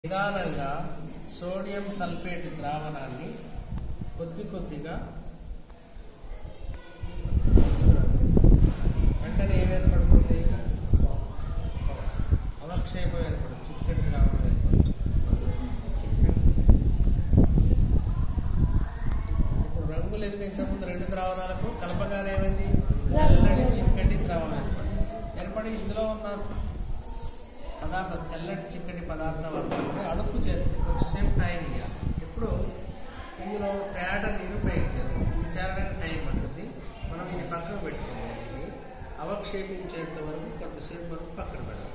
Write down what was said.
నిదానంగా sodium sulphate ద్రావణాన్ని కొద్ది కొద్దిగా వెంటనే ఏం ఏర్పడుతుంది అవక్షేపం ఏర్పడుతుంది చిక్కటి ద్రావణం ఏర్పడుతుంది ఇప్పుడు రంగులు ఎందుకు ఇంతకుముందు రెండు ద్రావణాలకు కలపగానే ఏమైంది తెల్లటి చిక్కటి ద్రావణం ఏర్పడింది ఏర్పడి ఇందులో ఉన్న పదార్థం తెల్లటి చిక్కటి పదార్థం అంతా కూడా అడుపు చేస్తుంది కొంచెంసేపు టైం ఇవ్వాలి ఇప్పుడు ఇందులో తేట నీరు పైకి చేరుతుంది ఇది చేరడానికి టైం పడుతుంది మనం ఇది పక్కన పెట్టుకోవాలి ఇది అవక్షేపించేంత వరకు కొంతసేపు వరకు పక్కన పెడదాం